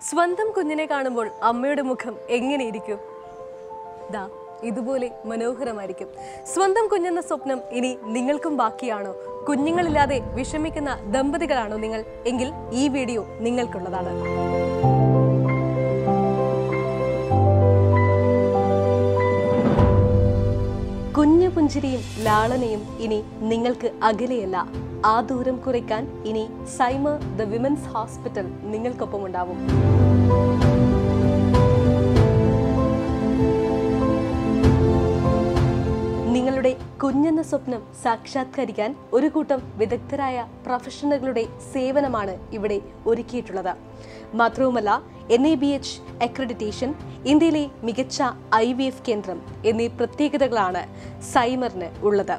സ്വന്തം കുഞ്ഞിനെ കാണുമ്പോൾ അമ്മയുടെ മുഖം എങ്ങനെയിരിക്കും ദാ ഇതുപോലെ മനോഹരമായിരിക്കും സ്വന്തം കുഞ്ഞെന്ന സ്വപ്നം ഇനി നിങ്ങൾക്കും ബാക്കിയാണോ കുഞ്ഞുങ്ങളില്ലാതെ വിഷമിക്കുന്ന ദമ്പതികളാണോ നിങ്ങൾ എങ്കിൽ ഈ വീഡിയോ നിങ്ങൾക്കുള്ളതാണ് കുഞ്ഞു പുഞ്ചിരിയും ലാളനയും ഇനി നിങ്ങൾക്ക് അകലെയല്ല ആ ദൂരം കുറയ്ക്കാൻ ഇനി സൈമർ ദ വിമൻസ് ഹോസ്പിറ്റൽ നിങ്ങൾക്കൊപ്പം ഉണ്ടാവും നിങ്ങളുടെ കുഞ്ഞെന്ന സ്വപ്നം സാക്ഷാത്കരിക്കാൻ ഒരു കൂട്ടം വിദഗ്ധരായ പ്രൊഫഷണലുകളുടെ സേവനമാണ് ഇവിടെ ഒരുക്കിയിട്ടുള്ളത് മാത്രവുമല്ല N A B H accreditation ഇന്ത്യയിലെ മികച്ച ഐ വി എഫ് കേന്ദ്രം എന്നീ പ്രത്യേകതകളാണ് സൈമറിന് ഉള്ളത്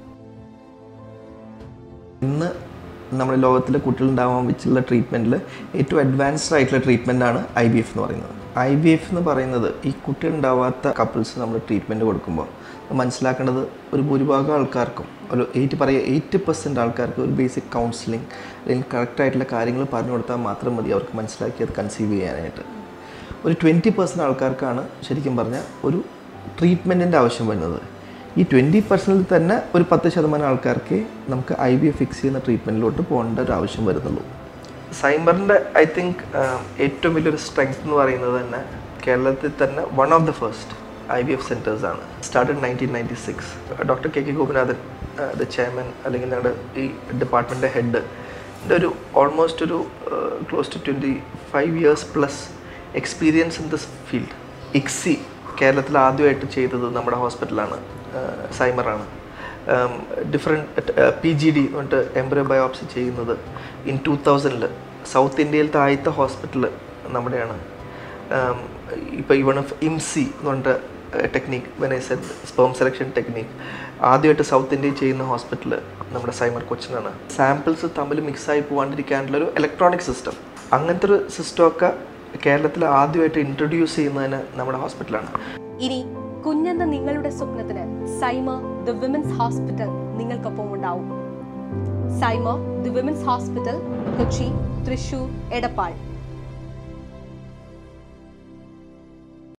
ഇന്ന് നമ്മുടെ ലോകത്തിലെ കുട്ടികളുണ്ടാവാൻ വെച്ചുള്ള ട്രീറ്റ്മെൻറ്റിൽ ഏറ്റവും അഡ്വാൻസ്ഡ് ആയിട്ടുള്ള ട്രീറ്റ്മെൻ്റ് ആണ് ഐ ബി എഫ് എന്ന് പറയുന്നത് ഐ ബി എഫ് എന്ന് പറയുന്നത് ഈ കുട്ടികളുണ്ടാവാത്ത കപ്പിൾസ് നമ്മൾ ട്രീറ്റ്മെൻറ്റ് കൊടുക്കുമ്പോൾ മനസ്സിലാക്കേണ്ടത് ഒരു ഭൂരിഭാഗം ആൾക്കാർക്കും ഒരു എയ്റ്റ് പറയുക എയ്റ്റി പെർസെൻറ്റ് ആൾക്കാർക്ക് ഒരു ബേസിക് കൗൺസിലിംഗ് അല്ലെങ്കിൽ കറക്റ്റായിട്ടുള്ള കാര്യങ്ങൾ പറഞ്ഞു കൊടുത്താൽ മാത്രം മതി അവർക്ക് മനസ്സിലാക്കി അത് കൺസീവ് ചെയ്യാനായിട്ട് ഒരു ട്വൻറ്റി പെർസെൻറ്റ് ആൾക്കാർക്കാണ് ശരിക്കും പറഞ്ഞാൽ ഒരു ട്രീറ്റ്മെൻറ്റിൻ്റെ ആവശ്യം വരുന്നത് ഈ ട്വൻറ്റി പെർസെൻറ്റിൽ തന്നെ ഒരു പത്ത് ശതമാനം ആൾക്കാർക്ക് നമുക്ക് ഐ ബി എഫ് ഫിക്സ് ചെയ്യുന്ന ട്രീറ്റ്മെൻറ്റിലോട്ട് പോകേണ്ട ഒരു ആവശ്യം വരുന്നുള്ളൂ സൈമറിൻ്റെ ഐ തിങ്ക് ഏറ്റവും വലിയൊരു സ്ട്രെങ്ത് എന്ന് പറയുന്നത് തന്നെ കേരളത്തിൽ തന്നെ one of the first I V F centres ആണ് started nineteen ninety six doctor K K Gopinathan the chairman അല്ലെങ്കിൽ ഞങ്ങളുടെ ഈ ഡിപ്പാർട്ട്മെൻറ്റ് ഹെഡ് ഒരു ഓൾമോസ്റ്റ് ഒരു close to twenty five years plus experience in this field ICSI കേരളത്തിൽ ആദ്യമായിട്ട് ചെയ്തത് നമ്മുടെ ഹോസ്പിറ്റലാണ് സൈമറാണ് ഡിഫറെൻറ്റ് പി ജി ഡി എന്ന് പറഞ്ഞിട്ട് എംബ്രോ ബയോപ്സി ചെയ്യുന്നത് ഇൻ ടൂ തൗസൻഡിൽ സൗത്ത് ഇന്ത്യയിലത്തെ ആദ്യത്തെ ഹോസ്പിറ്റൽ നമ്മുടെയാണ് ഇപ്പോൾ ഇവൺ ഓഫ് ഇംസി എന്ന് പറഞ്ഞിട്ട് ടെക്നീക്ക് വെനൈസൻ സ്പേം സെലക്ഷൻ ടെക്നീക്ക് ആദ്യമായിട്ട് സൗത്ത് ഇന്ത്യയിൽ ചെയ്യുന്ന ഹോസ്പിറ്റൽ നമ്മുടെ സൈമർ കൊച്ചിനാണ് സാമ്പിൾസ് തമ്മിൽ മിക്സായി പോകാണ്ടിരിക്കാനുള്ള ഒരു ഇലക്ട്രോണിക് സിസ്റ്റം അങ്ങനത്തെ ഒരു സിസ്റ്റമൊക്കെ കേരളത്തിൽ ആദ്യമായിട്ട് ഇൻട്രൊഡ്യൂസ് ചെയ്യുന്നതിന് നമ്മുടെ ഹോസ്പിറ്റലാണ് ഇനി കുഞ്ഞെന്ന നിങ്ങളുടെ സ്വപ്നത്തിന് സൈമ ദ വിമൻസ് ഹോസ്പിറ്റൽ നിങ്ങൾക്കൊപ്പം ഉണ്ടാവും Saima the women's hospital Kochi Thrissur Edappal